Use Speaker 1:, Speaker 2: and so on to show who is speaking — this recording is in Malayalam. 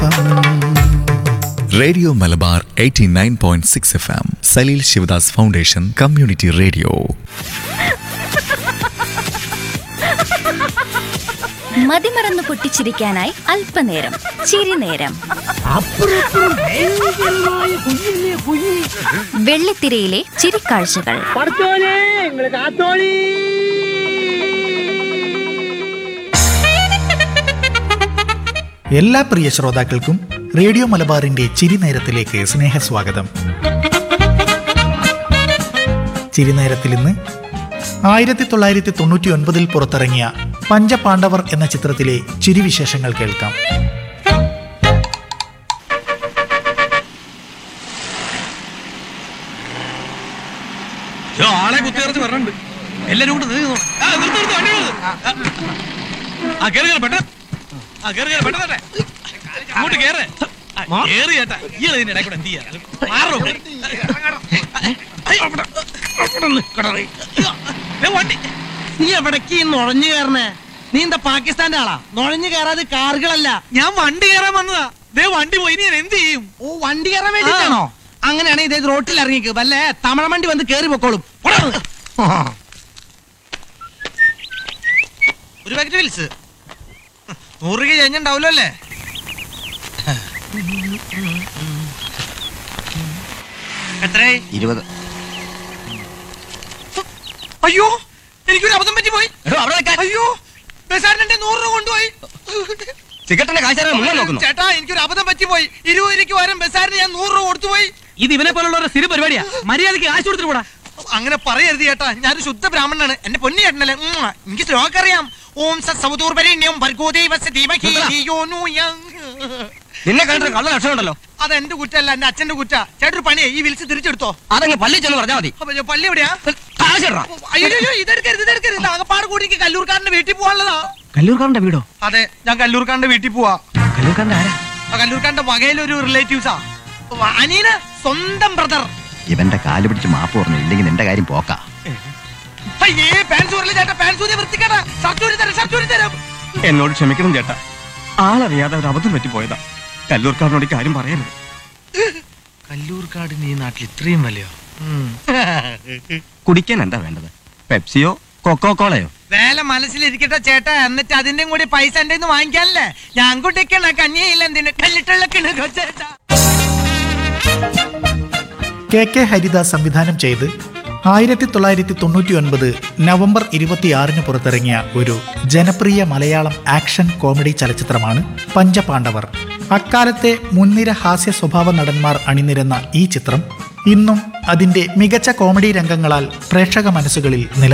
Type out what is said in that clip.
Speaker 1: Radio Malabar 89.6 F M Saleel Sivadas foundation community radio
Speaker 2: മതിമറന്ന് പൊട്ടിച്ചിരിക്കാനായി അല്പനേരം ചിരിനേരം വെള്ളിത്തിരയിലെ ചിരിക്കാഴ്ചകൾ
Speaker 3: പഠിച്ചോനെ നിങ്ങള് കാത്തോളി
Speaker 4: എല്ലാ പ്രിയ ശ്രോതാക്കൾക്കും റേഡിയോ മലബാറിന്റെ ചിരിനേരത്തിലേക്ക് സ്നേഹസ്വാഗതം ചിരിനേരത്തിൽ ഇന്ന് ആയിരത്തി തൊള്ളായിരത്തി തൊണ്ണൂറ്റി ഒൻപതിൽ പുറത്തിറങ്ങിയ പഞ്ചപാണ്ഡവർ എന്ന ചിത്രത്തിലെ ചിരിവിശേഷങ്ങൾ കേൾക്കാം
Speaker 5: യ്യോ, ആളെ കുത്തിയറച്ച് വരണുണ്ട് എല്ലാരും കൂടെ നീങ്ങ് നോ- ആ, നിർത്ത്, നിർത്ത്, വണ്ടി നിർത്ത്. ആ, കേറ്, കേറ്, പെട്ടെന്ന്. ആ, കേറ്, കേറ്, പെട്ടെന്ന് വരട്ടെ. അങ്ങോട്ട് കേറ്. ആ, കേറ് ചേട്ടാ. ഇയാള് ഇതിന്റെ ഇടയിൽ കൂടെ എന്ത് ചെയ്യാ? മാറോ ഇവിടെ. ഐ, അവിടെ. അവിടെ നിക്കടാ നീ. ദേ വണ്ടി.
Speaker 3: നീ എവിടേക്ക് ഈ നുഴഞ്ഞു കയറണേ നീ എന്താ പാകിസ്ഥാന്റെ ആളാ നുഴഞ്ഞു കയറാതെ കാറുകളല്ല
Speaker 5: ഞാൻ വണ്ടി കയറാൻ വന്നതാ ദേ വണ്ടി പോയി ഇനി ഞാൻ എന്ത് ചെയ്യും
Speaker 3: ഓ വണ്ടി കയറാൻ വേണ്ടിട്ടാണോ അങ്ങനെയാണെങ്കിൽ ഇതേ റോട്ടിൽ ഇറങ്ങിക്ക് വല്ലേ തമിഴ വണ്ടി വന്ന് കേറി പൊക്കോളും പോടാ അവിടുന്ന്.
Speaker 5: ഒരു പാക്കറ്റ് വിൽസ് നൂറ് രൂപ കഴിഞ്ഞുണ്ടാവല്ലോ അല്ലേ എത്രയായി
Speaker 6: ഇരുപത്
Speaker 5: അയ്യോ എനിക്കൊരു അബദ്ധം പറ്റി പോയി
Speaker 6: എടോ, അവിടെ നിൽക്കാൻ.
Speaker 5: അയ്യോ ബസാറിന്റെ നൂറ് രൂപ കൊണ്ടുപോയി
Speaker 6: ടിക്കറ്റിന്റെ കാശാരെ മുങ്ങാൻ നോക്കുന്നു
Speaker 5: ചേട്ടാ എനിക്കൊരു അബദ്ധം പറ്റി പോയി ഇരുപത് രൂപയ്ക്ക് വരാൻ ബസാറിന് ഞാൻ നൂറ് രൂപ കൊടുത്തുപോയി
Speaker 3: ഇത് ഇവനെ പോലുള്ളവരുടെ സ്ഥിര പരിപാടിയാ മര്യാദക്ക് കാശ് കൊടുത്തിട്ട് പോടാ
Speaker 5: അങ്ങനെ പറയരുത് ചേട്ടാ ഞാനൊരു ശുദ്ധ ബ്രാഹ്മണനാണ് എന്റെ പൊന്നു ചേട്ടനല്ലേ ഉം. എനിക്ക് ശ്ലോകം അറിയാം ഓം സവതൂർപരണ്യം ഭർഗോദേവസ്യ ധീമഹി
Speaker 6: നിർത്തടാ.
Speaker 5: ധിയോ നോ യം.
Speaker 6: നിന്നെ കണ്ടിട്ട് കള്ള ലക്ഷണം ഉണ്ടല്ലോ
Speaker 5: അതെന്റെ കുറ്റല്ല എന്റെ അച്ഛന്റെ കുറ്റ ചേട്ടൊരു പണിയെ ഈ വിൽസ് തിരിച്ചെടുത്തോ
Speaker 6: അതങ്ങ് പള്ളി ചെന്ന് പറഞ്ഞാൽ മതി
Speaker 5: അപ്പൊ ഞാൻ പള്ളി എവിടെയാ
Speaker 6: കാശിടാ
Speaker 5: അയ്യോ അയ്യോ, ഇതെടുക്കരുത് ഇതെടുക്കരുത് ആകപ്പാട് കൂടി എനിക്ക് കല്ലൂർക്കാരന്റെ വീട്ടിൽ പോകാനുള്ളതാ
Speaker 3: കല്ലൂർക്കാരന്റെ വീടോ
Speaker 5: അതെ ഞാൻ കല്ലൂർക്കാരന്റെ വീട്ടിൽ പോവാ
Speaker 3: കല്ലൂർക്കാരന്റെ ആരാ
Speaker 5: ആ കല്ലൂർക്കാരന്റെ വകയിലൊരു റിലേറ്റീവ്സാ അനീന സ്വന്തം ബ്രദർ
Speaker 6: ഇവന്റെ കാല് പിടിച്ച് മാപ്പ് പറഞ്ഞു ഇല്ലെങ്കിൽ നിന്റെ കാര്യം പോക്കാ
Speaker 5: അയ്യേ പാൻസ് ഊരില്ല ചേട്ടാ പാൻസ് ഊരി വൃത്തിക്കേടാ ഷർട്ട് ഊരി തരാം ഷർട്ട് ഊരി തരാം
Speaker 7: എന്നോട് ക്ഷമിക്കണം ചേട്ടാ ആളറിയാതെ ഒരു അബദ്ധം പറ്റിപ്പോയതാ കല്ലൂർക്കാരനോട് ഈ കാര്യം പറയരുത്
Speaker 5: കല്ലൂർക്കാടിന് ഈ നാട്ടിൽ ഇത്രയും വിലയോ
Speaker 7: കുടിക്കാൻ എന്താ വേണ്ടത് പെപ്സിയോ കൊക്കോ കോളയോ
Speaker 5: വേല മനസ്സിലിരിക്കട്ടെ ചേട്ടാ എന്നിട്ട് അതിന്റെയും കൂടി പൈസ എന്റെ വാങ്ങിക്കാനല്ലേ ഞാൻ കുട്ടിക്കണ കഞ്ഞിയില്ല എന്തിന് കല്ലിട്ടുള്ള കിണക്കോ ചേട്ടാ
Speaker 4: കെ കെ ഹരിദാസ് സംവിധാനം ചെയ്ത് ആയിരത്തി തൊള്ളായിരത്തി തൊണ്ണൂറ്റി ഒൻപത് നവംബർ ഇരുപത്തിയാറിന് പുറത്തിറങ്ങിയ ഒരു ജനപ്രിയ മലയാളം ആക്ഷൻ കോമഡി ചലച്ചിത്രമാണ് പഞ്ചപാണ്ഡവർ അക്കാലത്തെ മുൻനിര ഹാസ്യ സ്വഭാവ നടന്മാർ അണിനിരന്ന ഈ ചിത്രം ഇന്നും അതിന്റെ മികച്ച കോമഡി രംഗങ്ങളാൽ പ്രേക്ഷക മനസ്സുകളിൽ നില